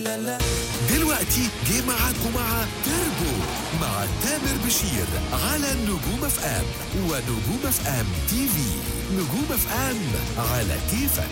لا لا دلوقتي جه معاكم مع تربو مع تامر بشير على نجوم اف ام ونجوم اف ام تي في نجوم اف ام على كيفك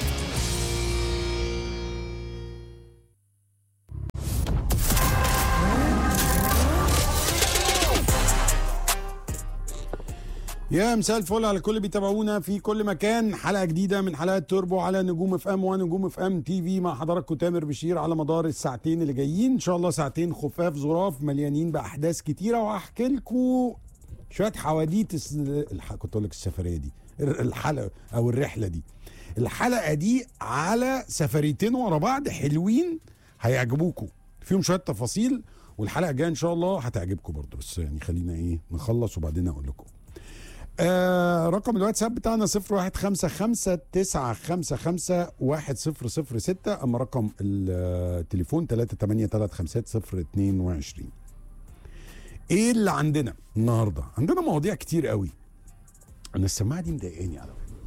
يا مساء الفل على كل اللي بيتابعونا في كل مكان حلقه جديده من حلقات توربو على نجوم اف ام ونجوم اف ام تي في مع حضراتكم تامر بشير على مدار الساعتين اللي جايين ان شاء الله ساعتين خفاف ظراف مليانين باحداث كتيره وهحكي لكم شويه حواديت الس- الح... كنت اقول لك السفريه دي الحلقه او الرحله دي الحلقه دي على سفريتين ورا بعض حلوين هيعجبوكم فيهم شويه تفاصيل والحلقه الجايه ان شاء الله هتعجبكم برضه بس يعني خلينا ايه نخلص وبعدين اقول لكم آه رقم الواتساب بتاعنا 015595510006 اما رقم التليفون 3835022 ايه اللي عندنا النهارده عندنا مواضيع كتير قوي انا السماعه دي مضايقاني على فكره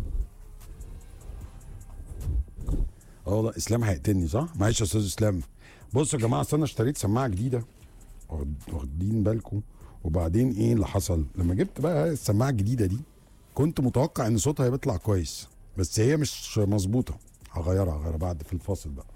اه والله اسلام هيقتلني صح معلش يا استاذ اسلام بصوا يا جماعه أصل انا اشتريت سماعه جديده واخد- واخدين بالكم وبعدين ايه اللي حصل لما جبت بقى السماعه الجديده دي كنت متوقع ان صوتها هيطلع كويس بس هي مش مظبوطه هغيرها هغيرها بعد في الفاصل بقى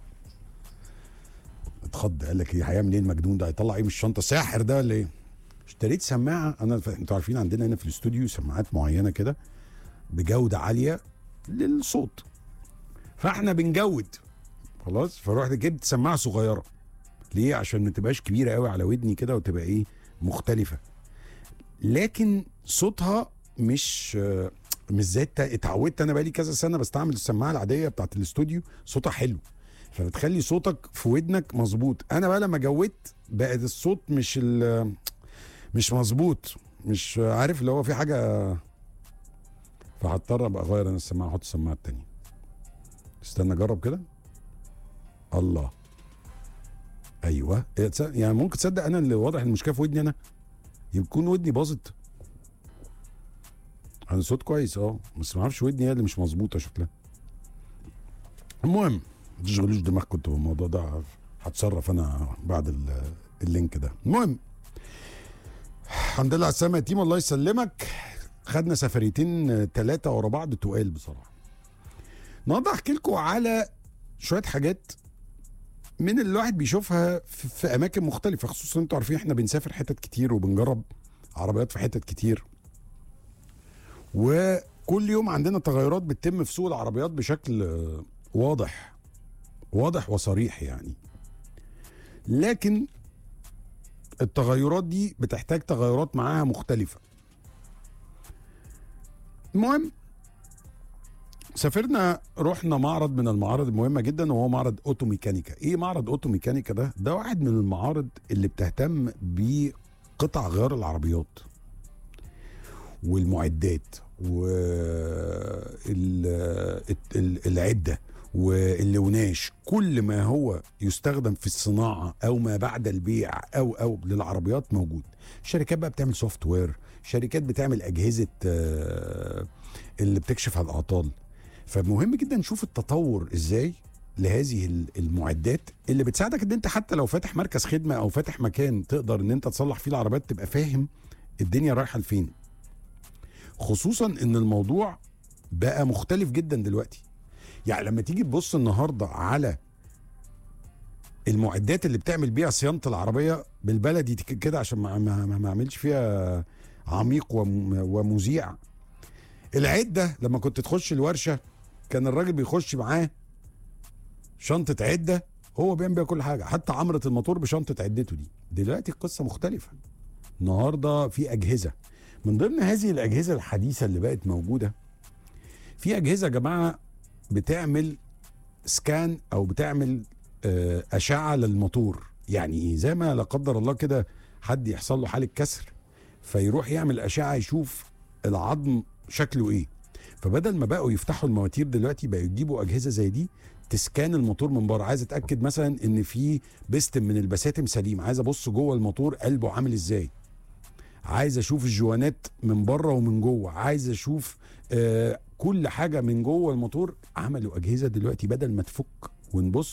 اتخض قال لك ايه هيعمل ايه المجنون ده هيطلع ايه من الشنطه ساحر ده ولا ايه اشتريت سماعه انا ف... انتوا عارفين عندنا هنا في الاستوديو سماعات معينه كده بجوده عاليه للصوت فاحنا بنجود خلاص فرحت جبت سماعه صغيره ليه عشان ما تبقاش كبيره قوي على ودني كده وتبقى ايه مختلفه لكن صوتها مش آه، مش زي الت- اتعودت انا بقالي كذا سنه بستعمل السماعه العاديه بتاعت الاستوديو صوتها حلو فبتخلي صوتك في ودنك مظبوط انا بقى لما جودت بقت الصوت مش ال- مش مظبوط مش عارف اللي هو في حاجه فهضطر ابقى اغير انا السماعه احط السماعه التانيه استنى اجرب كده الله ايوه إيه تص- يعني ممكن تصدق انا اللي واضح المشكله في ودني انا يكون ودني باظت انا صوت كويس اه بس ما اعرفش ودني هي اللي مش مظبوطه شكلها المهم ما تشغلوش دماغكم انتوا بالموضوع ده هتصرف انا بعد ال- اللينك ده المهم الحمد لله على السلامه يا تيم الله يسلمك خدنا سفريتين ثلاثه ورا بعض تقال بصراحه النهارده احكي لكم على شويه حاجات من اللي الواحد بيشوفها في, في اماكن مختلفه خصوصا انتوا عارفين احنا بنسافر حتت كتير وبنجرب عربيات في حتت كتير وكل يوم عندنا تغيرات بتتم في سوق العربيات بشكل آه، واضح واضح وصريح يعني لكن التغيرات دي بتحتاج تغيرات معاها مختلفة المهم سافرنا رحنا معرض من المعارض المهمة جدا وهو معرض اوتو ميكانيكا ايه معرض اوتو ميكانيكا ده ده واحد من المعارض اللي بتهتم بقطع غيار العربيات والمعدات والعده واللوناش كل ما هو يستخدم في الصناعه او ما بعد البيع او او للعربيات موجود شركات بقى بتعمل سوفت وير شركات بتعمل اجهزه آه، اللي بتكشف على الاعطال فمهم جدا نشوف التطور ازاي لهذه ال- المعدات اللي بتساعدك ان انت حتى لو فاتح مركز خدمه او فاتح مكان تقدر ان انت تصلح فيه العربيات تبقى فاهم الدنيا رايحه لفين خصوصا ان الموضوع بقى مختلف جدا دلوقتي يعني لما تيجي تبص النهارده على المعدات اللي بتعمل بيها صيانه العربيه بالبلدي ك- كده عشان ما ما ما- ما اعملش فيها عميق وم- ومذيع العده لما كنت تخش الورشه كان الراجل بيخش معاه شنطه عده هو بيعمل بيها كل حاجه حتى عمره الموتور بشنطه عدته دي دلوقتي القصه مختلفه النهارده في اجهزه من ضمن هذه الاجهزه الحديثه اللي بقت موجوده في اجهزه يا جماعه بتعمل سكان او بتعمل آه، اشعه للموتور يعني ايه زي ما لا قدر الله كده حد يحصل له حاله كسر فيروح يعمل اشعه يشوف العظم شكله ايه فبدل ما بقوا يفتحوا المواتير دلوقتي بقوا يجيبوا اجهزه زي دي تسكان الموتور من بره عايز اتاكد مثلا ان في بستم من البساتم سليم عايز ابص جوه الموتور قلبه عامل ازاي عايز اشوف الجوانات من بره ومن جوه عايز اشوف آه كل حاجه من جوه الموتور عملوا اجهزه دلوقتي بدل ما تفك ونبص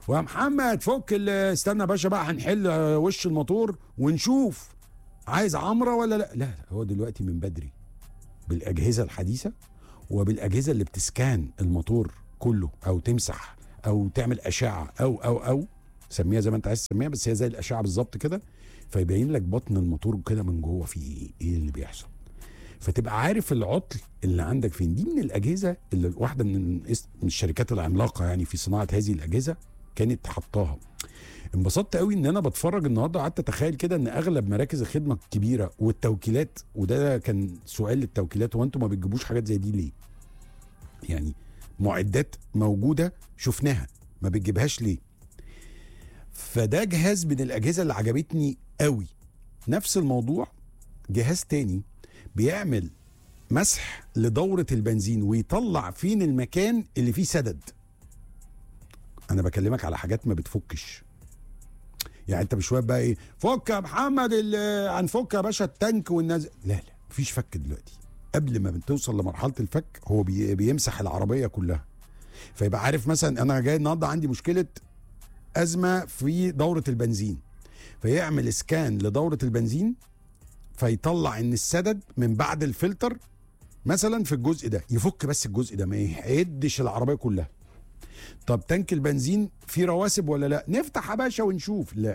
ويا محمد فك ال- استنى يا باشا بقى هنحل آه، وش الموتور ونشوف عايز عمره ولا لا لا لا هو دلوقتي من بدري بالاجهزه الحديثه وبالاجهزه اللي بتسكان الموتور كله او تمسح او تعمل اشعه او او او سميها زي ما انت عايز تسميها بس هي زي الاشعه بالظبط كده فيبين لك بطن الموتور كده من جوه فيه ايه ايه اللي بيحصل فتبقى عارف العطل اللي عندك فين دي من الاجهزه اللي واحده من اس- من الشركات العملاقه يعني في صناعه هذه الاجهزه كانت حطاها انبسطت قوي ان انا بتفرج النهارده قعدت اتخيل كده ان اغلب مراكز الخدمه الكبيره والتوكيلات وده كان سؤال للتوكيلات هو انتوا ما بتجيبوش حاجات زي دي ليه؟ يعني معدات موجوده شفناها ما بتجيبهاش ليه؟ فده جهاز من الاجهزه اللي عجبتني قوي نفس الموضوع جهاز تاني بيعمل مسح لدورة البنزين ويطلع فين المكان اللي فيه سدد انا بكلمك على حاجات ما بتفكش يعني انت مش واقف بقى ايه فك يا محمد ال- هنفك يا باشا التانك والناس لا لا مفيش فك دلوقتي قبل ما بتوصل لمرحله الفك هو بي بيمسح العربيه كلها فيبقى عارف مثلا انا جاي النهارده عندي مشكله ازمه في دوره البنزين فيعمل سكان لدوره البنزين فيطلع ان السدد من بعد الفلتر مثلا في الجزء ده يفك بس الجزء ده ما يهدش العربيه كلها طب تانك البنزين فيه رواسب ولا لا نفتح يا باشا ونشوف لا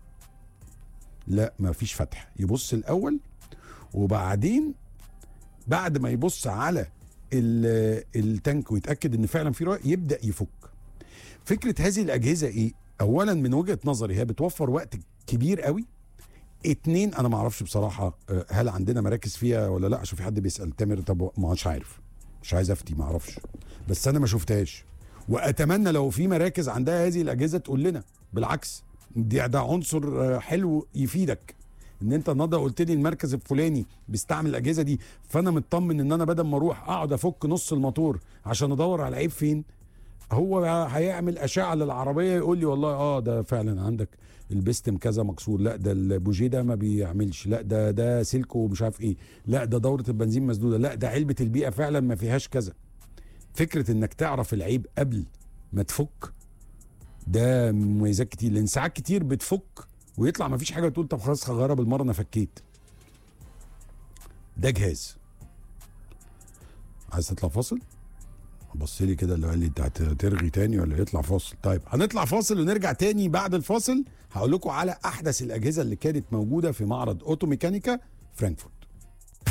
لا ما فيش فتح يبص الاول وبعدين بعد ما يبص على ال- التانك ويتاكد ان فعلا في رواسب يبدا يفك فكره هذه الاجهزه ايه اولا من وجهه نظري هي بتوفر وقت كبير قوي اتنين انا ما اعرفش بصراحه آه، هل عندنا مراكز فيها ولا لا عشان في حد بيسال تامر طب ما مش عارف مش عايز افتي ما اعرفش بس انا ما شفتهاش واتمنى لو في مراكز عندها هذه الاجهزه تقول لنا بالعكس دي ده عنصر آه، حلو يفيدك ان انت النهارده قلت لي المركز الفلاني بيستعمل الاجهزه دي فانا مطمن ان انا بدل ما اروح اقعد افك نص الموتور عشان ادور على العيب فين هو هيعمل اشعه للعربيه يقول لي والله اه ده فعلا عندك البستم كذا مكسور لا ده البوجيه ده ما بيعملش لا ده ده سلكه مش عارف ايه لا ده دوره البنزين مسدوده لا ده علبه البيئه فعلا ما فيهاش كذا فكره انك تعرف العيب قبل ما تفك ده مميزات كتير لان ساعات كتير بتفك ويطلع ما فيش حاجه تقول طب خلاص هغيرها بالمره انا فكيت ده جهاز عايز تطلع فاصل بص لي كده اللي قال لي انت هترغي تاني ولا يطلع فاصل طيب هنطلع فاصل ونرجع تاني بعد الفاصل هقول لكم على احدث الاجهزه اللي كانت موجوده في معرض اوتو ميكانيكا فرانكفورت